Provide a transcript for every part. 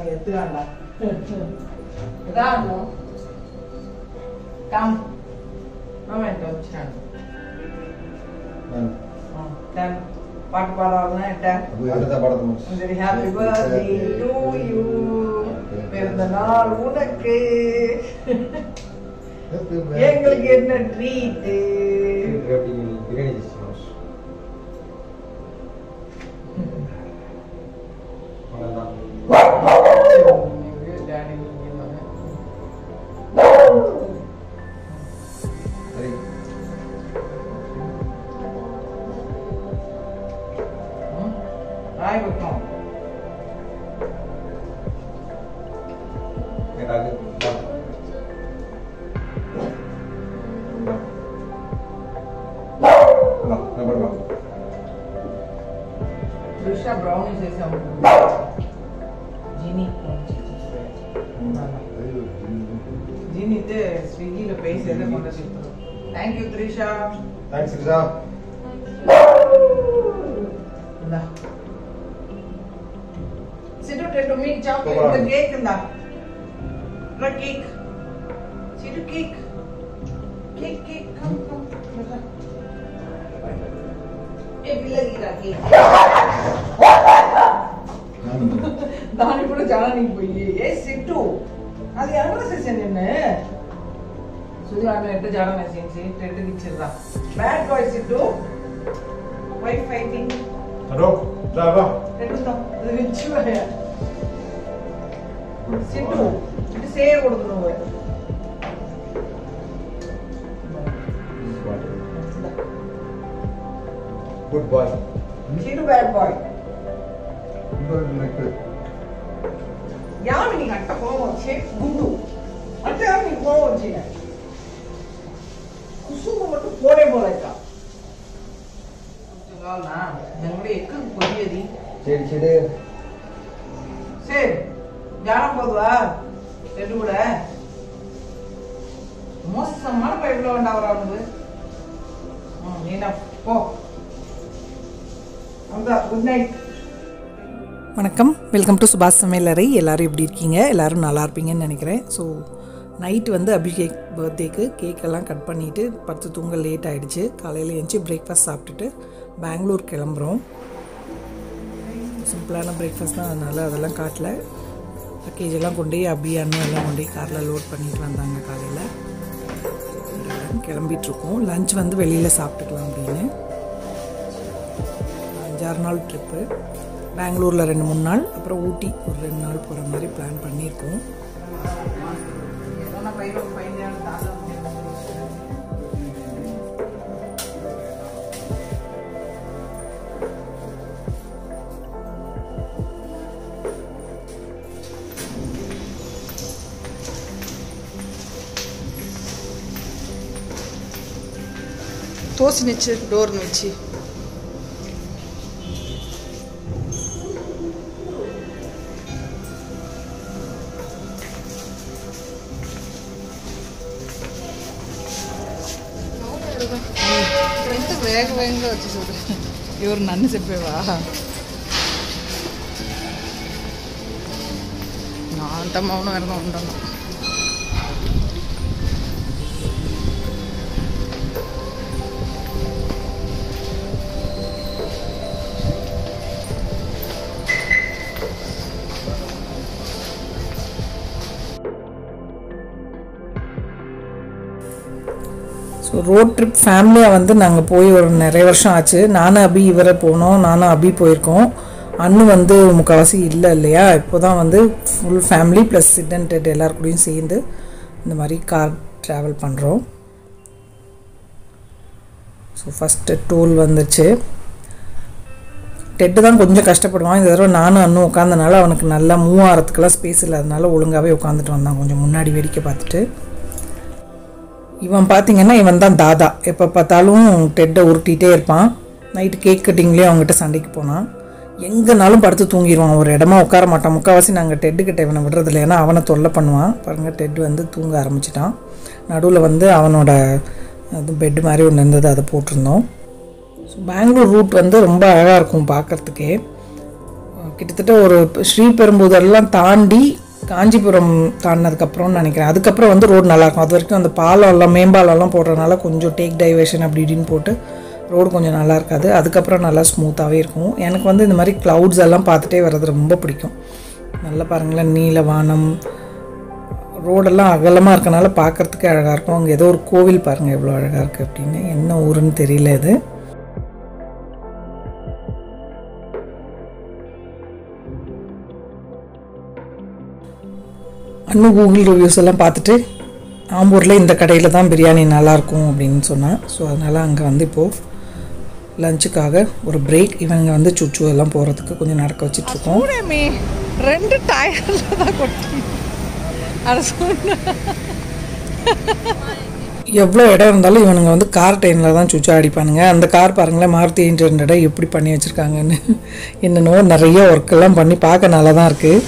ఎత్తుగా రాను come moment వచ్చాను టెన్ పాట పాడాలన్నా ten very happy birthday to you பிறந்த நாள் உனக்கு எங்களுக்கு என்ன ட்ரீட் ஆய் பக்கம் త్రిషా బ్రౌనీ చేసాము జీని జీని అయితే స్విగ్గీలో పేస్ అయితే కొంత చెప్తారు థ్యాంక్ యూ త్రిషా ఇందా సిటు టెట్టు మీకు చాక్లెట్ ఇంత కేక్ ఇందా రా కేక్ సిటు cake cake cake come come ఏ పిల్లకి రా కేక్ దాని కూడా చాలా నీకు పోయి ఏ సిట్టు అది ఎవరు చేసాను నిన్న సుధాకర్ ఎంత చాలా మెసేజ్ టెట్కి ఇచ్చిర్రా బ్యాడ్ బాయ్ సిట్టు వైఫ్ ఫైటింగ్ ரெண்டும் இது வச்சு வரையா சிட்டு இது செய்ய கொடுக்கணும் గుడ్ బాయ్ சிட்டு பேட் பாய் யாமி நீங்க அட்ட கோவம் வச்சு குண்டு அட்ட யாமி நீங்க கோவம் வச்சீங்க குசும்பு மட்டும் போனே போலக்கா என்னுடைய எக்கு பொரியதி చెడు చెడు சரி ஞானம் போதுவா ரெண்டு கூட மோசமான பைப்ல வேண்டாம் அவனுக்கு ம் நீ என்ன போ அந்த குட் நைட் வணக்கம் வெல்கம் டு சுபாஷ் சமையலறை எல்லோரும் எப்படி இருக்கீங்க எல்லோரும் நல்லா இருப்பீங்கன்னு நினைக்கிறேன் ஸோ நைட்டு வந்து அபிஷேக் பர்த்டேக்கு கேக்கெல்லாம் கட் பண்ணிவிட்டு பத்து தூங்க லேட் ஆகிடுச்சு காலையில் எழுந்துச்சி பிரேக்ஃபாஸ்ட் சாப்பிட்டுட்டு பெங்களூர் கிளம்புறோம் சிம்பிளான பிரேக்ஃபாஸ்ட் தான் அதனால் அதெல்லாம் காட்டல லக்கேஜ் எல்லாம் கொண்டு போய் அபி அண்ணன் எல்லாம் கொண்டு போய் காரில் லோட் பண்ணிட்டு வந்தாங்க காலையில் கிளம்பிகிட்ருக்கோம் லஞ்ச் வந்து வெளியில் சாப்பிட்டுக்கலாம் அப்படின்னு அஞ்சாறு நாள் ட்ரிப்பு பெங்களூரில் ரெண்டு மூணு நாள் அப்புறம் ஊட்டி ஒரு ரெண்டு நாள் போகிற மாதிரி பிளான் பண்ணியிருக்கோம் ఏదైనా పైన పైన దాదాపు తోసినిచ్చి డోర్ నుంచి ఎంత వేగ వేగంగా వచ్చి చూడు ఎవరు నన్ను చెప్పేవా నా అంత మౌనంగా ఉండను ஸோ ரோட் ட்ரிப் ஃபேமிலியாக வந்து நாங்கள் போய் ஒரு நிறைய வருஷம் ஆச்சு நானும் அபி இவரை போனோம் நானும் அபி போயிருக்கோம் அண்ணு வந்து முக்கால்வாசி இல்லை இல்லையா இப்போ தான் வந்து full family plus Sid and Ted எல்லார் கூடயும் சேர்ந்து இந்த மாதிரி கார் ட்ராவல் பண்ணுறோம் ஸோ ஃபஸ்ட்டு டூல் வந்துச்சு டெட்டு தான் கொஞ்சம் கஷ்டப்படுவான் இந்த தடவை நானும் அண்ணும் உட்காந்தனால அவனுக்கு நல்லா மூவ் ஆகிறதுக்கெல்லாம் ஸ்பேஸ் இல்லாதனால ஒழுங்காகவே உட்காந்துட்டு வந்தான் கொஞ்சம் முன்னாடி வேடிக்கை பார்த்துட்டு இவன் பார்த்தீங்கன்னா இவன் தான் தாதா எப்போ பார்த்தாலும் டெட்டை உருட்டிகிட்டே இருப்பான் நைட்டு கேக் கட்டிங்லேயே அவங்ககிட்ட சண்டைக்கு போனான் எங்கேனாலும் படுத்து தூங்கிடுவான் ஒரு இடமா உட்கார மாட்டான் முக்கால்வாசி நாங்கள் டெட்டு கிட்ட இவனை விடுறதில்ல ஏன்னா அவனை தொல்லை பண்ணுவான் பாருங்கள் டெட் வந்து தூங்க ஆரம்பிச்சிட்டான் நடுவில் வந்து அவனோட அது பெட்டு மாதிரி ஒன்று இருந்தது அதை போட்டிருந்தோம் ஸோ பெங்களூர் ரூட் வந்து ரொம்ப அழகாக இருக்கும் பார்க்குறதுக்கே கிட்டத்தட்ட ஒரு ஸ்ரீபெரும்புதூர்லாம் தாண்டி காஞ்சிபுரம் தாண்டினதுக்கப்புறம்னு நினைக்கிறேன் அதுக்கப்புறம் வந்து ரோடு நல்லாயிருக்கும் அது வரைக்கும் அந்த பாலம் எல்லாம் மேம்பாலம்லாம் போடுறதுனால கொஞ்சம் டேக் டைவர்ஷன் அப்படி இப்படின்னு போட்டு ரோடு கொஞ்சம் நல்லா இருக்காது அதுக்கப்புறம் நல்லா ஸ்மூத்தாகவே இருக்கும் எனக்கு வந்து இந்த மாதிரி க்ளவுட்ஸ் எல்லாம் பார்த்துட்டே வர்றது ரொம்ப பிடிக்கும் நல்லா பாருங்களேன் நீல வானம் ரோடெல்லாம் அகலமாக இருக்கனால பார்க்கறதுக்கே அழகாக இருக்கும் அங்கே ஏதோ ஒரு கோவில் பாருங்கள் எவ்வளோ அழகாக இருக்குது அப்படின்னு என்ன ஊருன்னு தெரியல இது அண்ணு கூகுள் ரிவ்யூஸ் எல்லாம் பார்த்துட்டு ஆம்பூரில் இந்த கடையில் தான் பிரியாணி நல்லாயிருக்கும் அப்படின்னு சொன்னான் ஸோ அதனால் அங்கே வந்து இப்போது லஞ்சுக்காக ஒரு பிரேக் இவங்க வந்து சுச்சு எல்லாம் போகிறதுக்கு கொஞ்சம் நடக்க வச்சிட்ருக்கோம் கூடமே ரெண்டு டயர்ல தான் கொட்டி அட சொன்ன எவ்வளோ இடம் இருந்தாலும் இவனுங்க வந்து கார் ட்ரெயினில் தான் சுச்சா அடிப்பானுங்க அந்த கார் பாருங்களேன் மாருதி எயிட் ஹண்ட்ரடை எப்படி பண்ணி வச்சுருக்காங்கன்னு என்னென்னவோ நிறைய ஒர்க்கெல்லாம் பண்ணி பார்க்க நல்லா தான் இருக்குது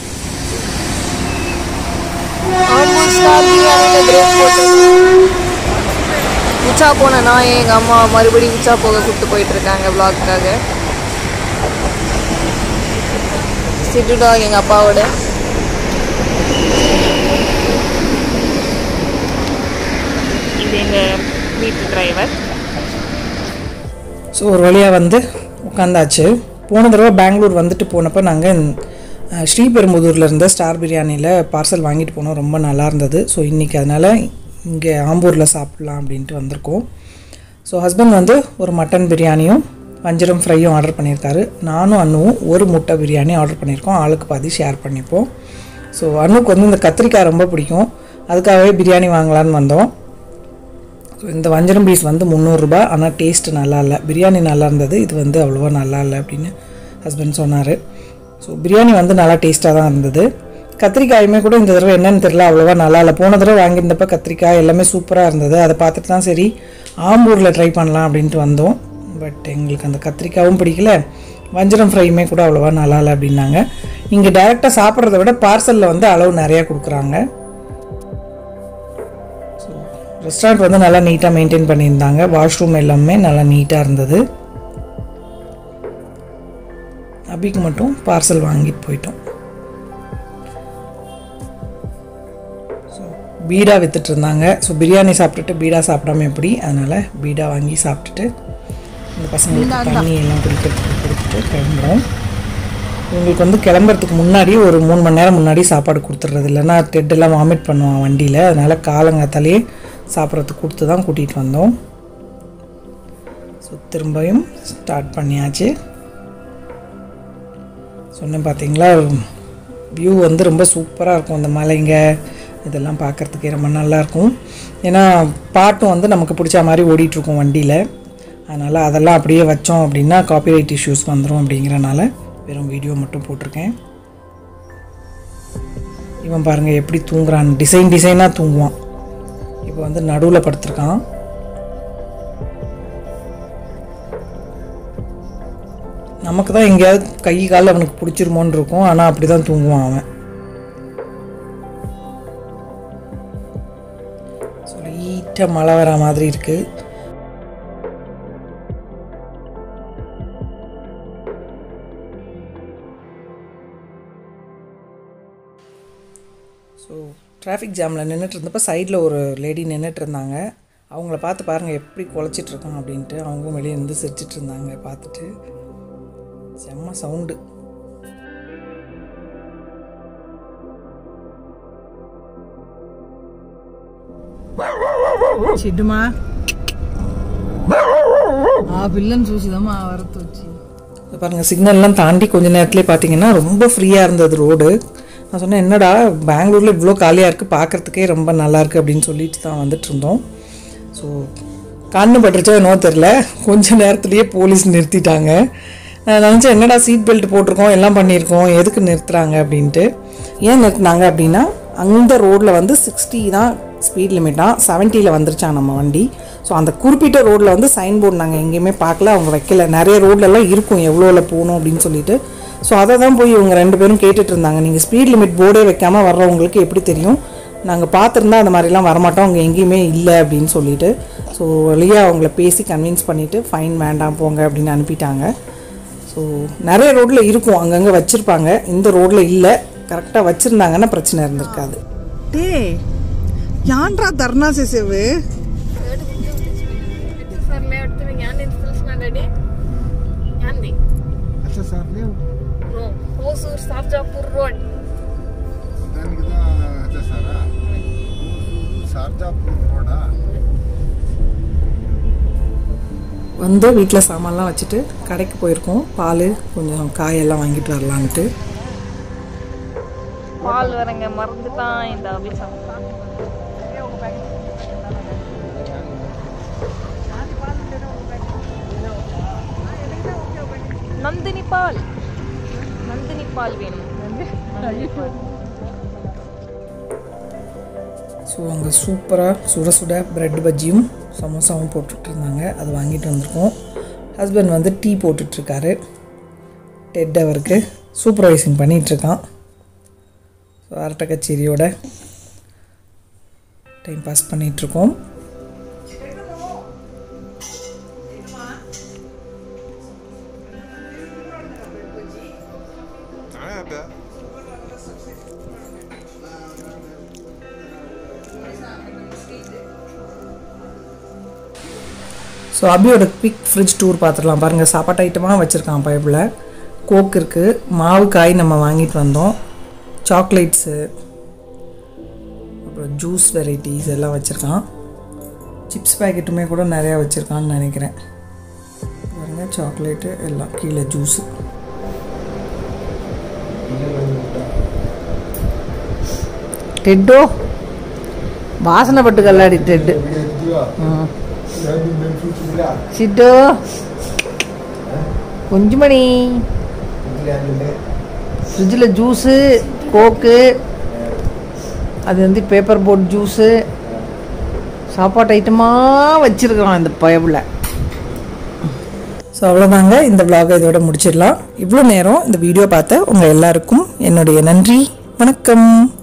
உச்சா போன நான் எங்கள் அம்மா மறுபடியும் உச்சா போக கூப்பிட்டு போயிட்டு இருக்காங்க vlogக்காக சிட்டுடா எங்கள் அப்பாவோட இது எங்கள் வீட்டு டிரைவர் ஸோ ஒரு வழியாக வந்து உட்காந்தாச்சு போன தடவை பெங்களூர் வந்துட்டு போனப்போ நாங்கள் ஸ்ரீபெரும்புதூரில் இருந்த ஸ்டார் பிரியாணியில் பார்சல் வாங்கிட்டு போனோம் ரொம்ப நல்லா இருந்தது ஸோ இன்றைக்கி அதனால் இங்கே ஆம்பூரில் சாப்பிட்லாம் அப்படின்ட்டு வந்திருக்கோம் ஸோ ஹஸ்பண்ட் வந்து ஒரு மட்டன் பிரியாணியும் வஞ்சரம் ஃப்ரையும் ஆர்டர் பண்ணியிருக்காரு நானும் அண்ணுவும் ஒரு முட்டை பிரியாணி ஆர்டர் பண்ணியிருக்கோம் ஆளுக்கு பாதி ஷேர் பண்ணிப்போம் ஸோ அண்ணுக்கு வந்து இந்த கத்திரிக்காய் ரொம்ப பிடிக்கும் அதுக்காகவே பிரியாணி வாங்கலான்னு வந்தோம் ஸோ இந்த வஞ்சரம் பீஸ் வந்து முந்நூறுரூபா ஆனால் டேஸ்ட்டு நல்லா இல்லை பிரியாணி நல்லா இருந்தது இது வந்து அவ்வளோவா நல்லா இல்லை அப்படின்னு ஹஸ்பண்ட் சொன்னார் ஸோ பிரியாணி வந்து நல்லா டேஸ்ட்டாக தான் இருந்தது கத்திரிக்காயுமே கூட இந்த தடவை என்னன்னு தெரியல அவ்வளோவா நல்லா இல்லை போன தடவை வாங்கியிருந்தப்ப கத்திரிக்காய் எல்லாமே சூப்பராக இருந்தது அதை பார்த்துட்டு தான் சரி ஆம்பூரில் ட்ரை பண்ணலாம் அப்படின்ட்டு வந்தோம் பட் எங்களுக்கு அந்த கத்திரிக்காயும் பிடிக்கல வஞ்சரம் ஃப்ரையுமே கூட அவ்வளோவா நல்லா இல்லை அப்படின்னாங்க இங்கே டேரெக்டாக சாப்பிட்றத விட பார்சலில் வந்து அளவு நிறையா கொடுக்குறாங்க ரெஸ்டாரண்ட் வந்து நல்லா நீட்டாக மெயின்டைன் பண்ணியிருந்தாங்க வாஷ்ரூம் எல்லாமே நல்லா நீட்டாக இருந்தது அபிக்கு மட்டும் பார்சல் வாங்கிட்டு போயிட்டோம் ஸோ பீடா வித்துட்டு இருந்தாங்க ஸோ பிரியாணி சாப்பிட்டுட்டு பீடா சாப்பிடாம எப்படி அதனால் பீடா வாங்கி சாப்பிட்டுட்டு இந்த பசங்களுக்கு தண்ணி எல்லாம் குடிக்கிறதுக்கு கொடுத்துட்டு கிளம்புறோம் இவங்களுக்கு வந்து கிளம்புறதுக்கு முன்னாடி ஒரு மூணு மணி நேரம் முன்னாடி சாப்பாடு கொடுத்துட்றது இல்லைன்னா டெட்டெல்லாம் வாமிட் பண்ணுவான் வண்டியில் அதனால் காலங்காத்தாலே சாப்பிட்றதுக்கு கொடுத்து தான் கூட்டிகிட்டு வந்தோம் ஸோ திரும்பியும் ஸ்டார்ட் பண்ணியாச்சு சொன்னேன் பார்த்தீங்களா வியூ வந்து ரொம்ப சூப்பராக இருக்கும் இந்த மலைங்க இதெல்லாம் பார்க்குறதுக்கே ரொம்ப நல்லாயிருக்கும் ஏன்னா பாட்டும் வந்து நமக்கு பிடிச்ச மாதிரி ஓடிட்டுருக்கும் வண்டியில் அதனால் அதெல்லாம் அப்படியே வச்சோம் அப்படின்னா காப்பிரைட் இஷ்யூஸ் வந்துடும் அப்படிங்கிறனால வெறும் வீடியோ மட்டும் போட்டிருக்கேன் இவன் பாருங்கள் எப்படி தூங்குறான் டிசைன் டிசைனாக தூங்குவான் இப்போ வந்து நடுவில் படுத்திருக்கான் நமக்கு தான் எங்கேயாவது கை கால் அவனுக்கு பிடிச்சிருமோன்னு இருக்கும் ஆனால் அப்படி தான் தூங்குவான் அவன் லைட்டாக மழை வர மாதிரி இருக்குது ஸோ டிராஃபிக் ஜாமில் நின்றுட்டு இருந்தப்போ சைடில் ஒரு லேடி நின்றுட்டு இருந்தாங்க அவங்கள பார்த்து பாருங்கள் எப்படி குலைச்சிட்டு இருக்கான் அப்படின்ட்டு அவங்களும் வெளியே இருந்து சிரிச்சிட்டு இருந்தாங்க பார்த்துட்டு செம்ம சவுண்டு చెడ్డుమా ఆ పిల్లని చూసిదమ్మా వరత వచ్చి இது பாருங்கள் சிக்னல்லாம் தாண்டி கொஞ்ச நேரத்துலேயே பார்த்தீங்கன்னா ரொம்ப ஃப்ரீயாக இருந்தது ரோடு நான் சொன்னேன் என்னடா பெங்களூரில் இவ்வளோ காலியாக இருக்குது பார்க்குறதுக்கே ரொம்ப நல்லா இருக்குது அப்படின்னு சொல்லிட்டு தான் வந்துட்டு இருந்தோம் ஸோ கண்ணு பட்டுருச்சோ என்னவோ தெரில கொஞ்ச நேரத்துலேயே போலீஸ் நிறுத்திட்டாங்க நான் நினச்சேன் என்னடா சீட் பெல்ட் போட்டிருக்கோம் எல்லாம் பண்ணியிருக்கோம் எதுக்கு நிறுத்துறாங்க அப்படின்ட்டு ஏன் நிறுத்துனாங்க அப்படின்னா அந்த ரோட்டில் வந்து சிக்ஸ்டி தான் ஸ்பீட் லிமிட்டாக செவன்ட்டியில் வந்துருச்சான் நம்ம வண்டி ஸோ அந்த குறிப்பிட்ட ரோட்டில் வந்து சைன் போர்டு நாங்கள் எங்கேயுமே பார்க்கல அவங்க வைக்கல நிறைய ரோட்லலாம் இருக்கும் எவ்வளோவில் போகணும் அப்படின்னு சொல்லிட்டு ஸோ அதை தான் போய் இவங்க ரெண்டு பேரும் கேட்டுட்டு இருந்தாங்க நீங்கள் ஸ்பீட் லிமிட் போர்டே வைக்காமல் வர்றவங்களுக்கு எப்படி தெரியும் நாங்கள் பார்த்துருந்தா அந்த மாதிரிலாம் வரமாட்டோம் அவங்க எங்கேயுமே இல்லை அப்படின்னு சொல்லிட்டு ஸோ வழியாக அவங்கள பேசி கன்வின்ஸ் பண்ணிவிட்டு ஃபைன் வேண்டாம் போங்க அப்படின்னு அனுப்பிட்டாங்க ஸோ நிறைய ரோட்டில் இருக்கும் அங்கங்கே வச்சுருப்பாங்க இந்த ரோட்டில் இல்லை கரெக்டாக வச்சுருந்தாங்கன்னா பிரச்சனை இருந்திருக்காது டே யான்ரா தர்ணா சேசேவு സാറിനെ അടുത്ത് ഞാൻ ഇൻസ്റ്റലേഷൻ ആണേ ഞാൻ ദേ अच्छा सर ले നോ ഹോസൂർ സാർജാപൂർ റോഡ് దానికి దా अच्छा सारा शारजापुर रोडा வந்து வீட்டில் சாமான்லாம் வச்சுட்டு கடைக்கு போயிருக்கோம் பால் கொஞ்சம் காயெல்லாம் வாங்கிட்டு வரலான்ட்டு பால் வரங்க மறந்துட்டான் இந்த அபிஷம் நந்தினி பால் நந்தினி பால் வேணும் நந்தினி பால் ஸோ அங்கே சூப்பராக சுட சுட பிரெட் பஜ்ஜியும் சமோசாவும் போட்டுட்டு இருந்தாங்க அது வாங்கிட்டு வந்திருக்கோம் ஹஸ்பண்ட் வந்து டீ போட்டுட்ருக்காரு டெட் அவருக்கு சூப்பர்வைசிங் பண்ணிகிட்ருக்கான் ஸோ அரட்டை கச்சேரியோட டைம் பாஸ் பண்ணிகிட்ருக்கோம் ஸோ அபியோட குவிக் ஃப்ரிட்ஜ் டூர் பார்த்துடலாம் பாருங்கள் சாப்பாட்டு ஐட்டமாக வச்சுருக்கான் பைப்பில் கோக் இருக்குது மாவு காய் நம்ம வாங்கிட்டு வந்தோம் சாக்லேட்ஸு அப்புறம் ஜூஸ் வெரைட்டிஸ் எல்லாம் வச்சுருக்கான் சிப்ஸ் பேக்கெட்டுமே கூட நிறையா வச்சுருக்கான்னு நினைக்கிறேன் பாருங்க சாக்லேட்டு எல்லாம் கீழே ஜூஸு டெட்டோ வாசனை பட்டு கல்லாடி டெட்டு சிட்டு குஞ்சுமணி ஃப்ரிட்ஜில் ஜூஸு கோக்கு அது வந்து பேப்பர் போட் ஜூஸு சாப்பாட்டு ஐட்டமாக வச்சுருக்கான் இந்த பயபில் ஸோ அவ்வளோதாங்க இந்த vlog இதோட முடிச்சிடலாம் இவ்வளோ நேரம் இந்த வீடியோ பார்த்த உங்கள் எல்லாருக்கும் என்னுடைய நன்றி வணக்கம்